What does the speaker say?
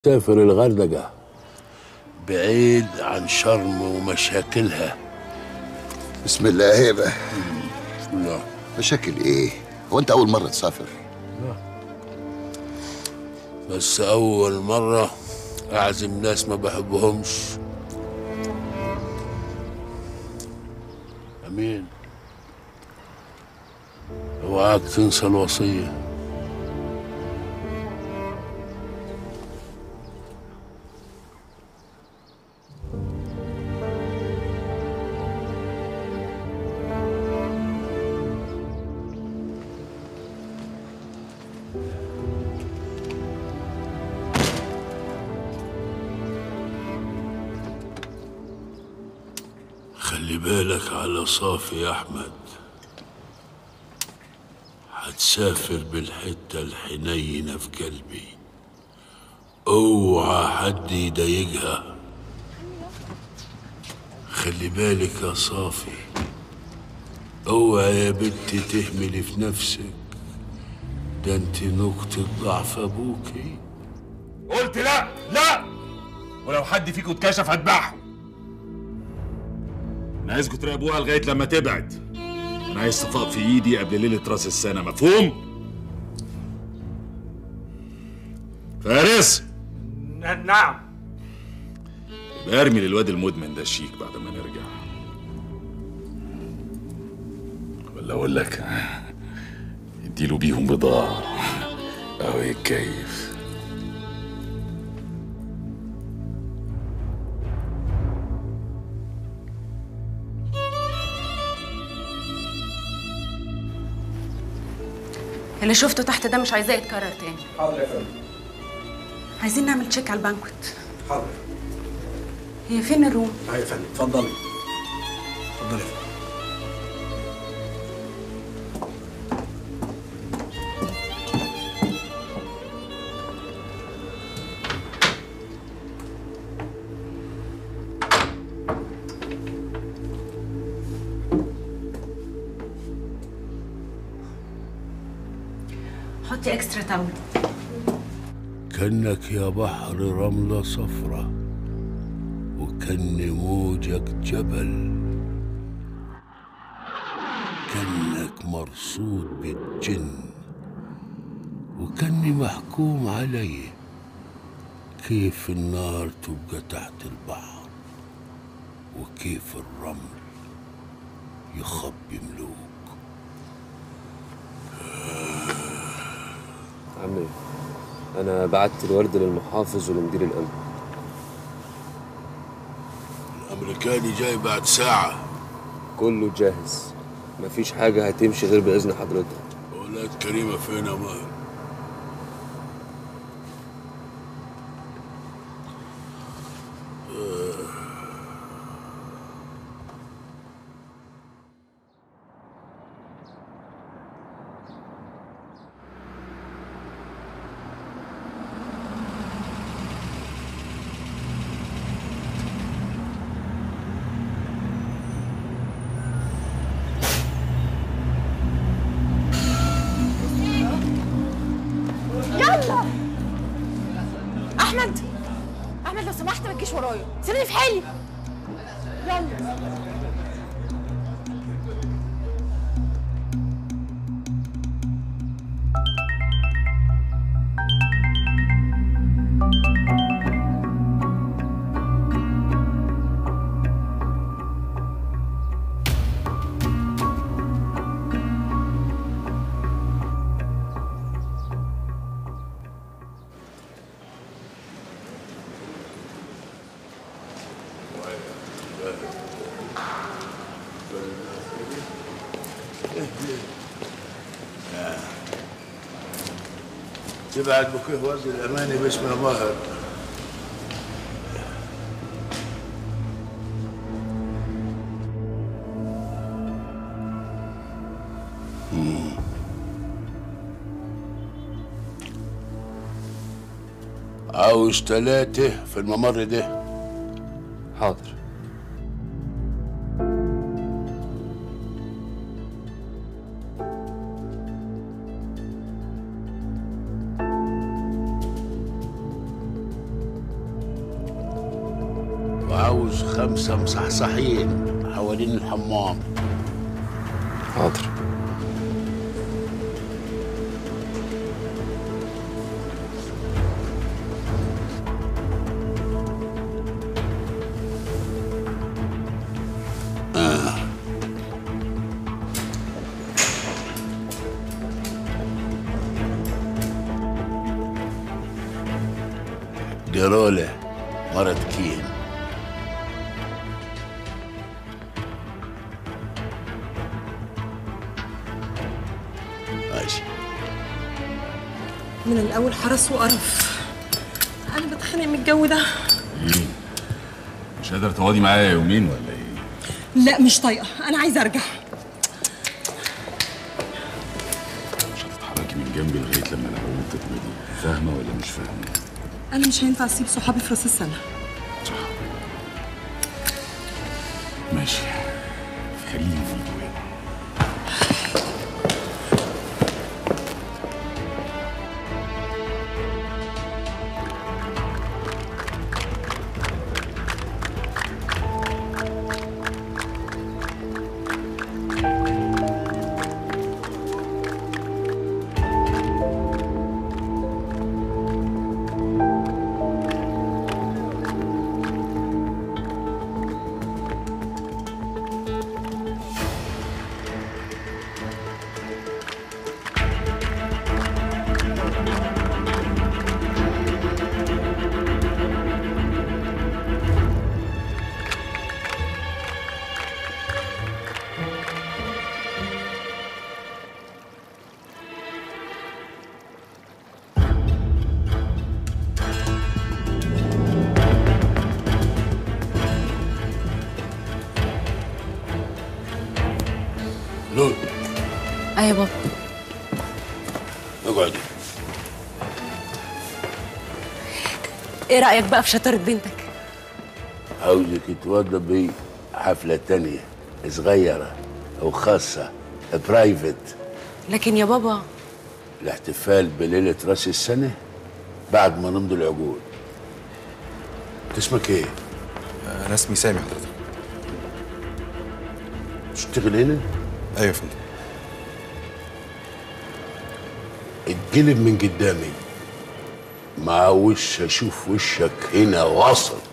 سافر الغردقة بعيد عن شرم ومشاكلها بسم الله هيبة بسم الله مشاكل ايه؟ هو انت اول مرة تسافر؟ بس أول مرة أعزم ناس ما بحبهمش أمين اوعاك تنسى الوصية خلي بالك على صافي يا أحمد هتسافر بالحتة الحنينة في قلبي اوعى حد يضايقها خلي بالك يا صافي اوعى يا بنتي تهملي في نفسك ده انت نقطة ضعف ابوكي قلت لا لا ولو حد فيكم اتكشف هذبحه انا عايزكم تراقبوها لغايه لما تبعد انا عايز صفاء في ايدي قبل ليله راس السنه مفهوم فارس نعم يبقى ارمي للواد المدمن ده الشيك بعد ما نرجع ولا اقول لك اديله بيهم بضاعه او يتكيف اللي شفته تحت ده مش عايزاه يتكرر تاني حاضر يا فندم عايزين نعمل تشيك على البانكوت حاضر هي فين الروم اه يا فندم اتفضلي اتفضلي يا فندم حطي اكسترا تاول كأنك يا بحر رملة صفرة وكأن موجك جبل كأنك مرصود بالجن وكأني محكوم علي كيف النار تبقى تحت البحر وكيف الرمل يخبي ملوك عمي انا بعت الورد للمحافظ ولمدير الامن الأمريكاني جاي بعد ساعة كله جاهز مفيش حاجة هتمشي غير بإذن حضرتك ولاد كريمة فين يا ماهر يلا احمد احمد لو سمحت ما تجيش ورايا سيبني في حالي يلا تبعت بكيه ورد الأماني باسمه ماهر مم. عاوز تلاتة في الممر ده حاضر وعاوز خمسة مصحصحين حوالين الحمام حاضر جرولة مرة كين ماشي من الاول حرس وقرف انا بتخانق من الجو ده مش قادر تقعدي معايا يومين ولا ايه لا مش طايقه انا عايزه ارجع مش هتتحركي من جنبي لغايه لما العلوم تتمدي فاهمه ولا مش فاهمه انا مش هينفع اسيب صحابي في راس السنه صح ماشي خليني في الجوان لول ايوه يا بابا اقعدي ايه رايك بقى في شطاره بنتك عاوزك توضبي حفلة تانية صغيرة أو خاصة برايفت لكن يا بابا الاحتفال بليلة راس السنة بعد ما نمضي العقود أنت اسمك ايه؟ انا اسمي سامي حضرتك تشتغل هنا؟ ايوه يا فندم اتقلب من قدامي مع وش اشوف وشك هنا واصل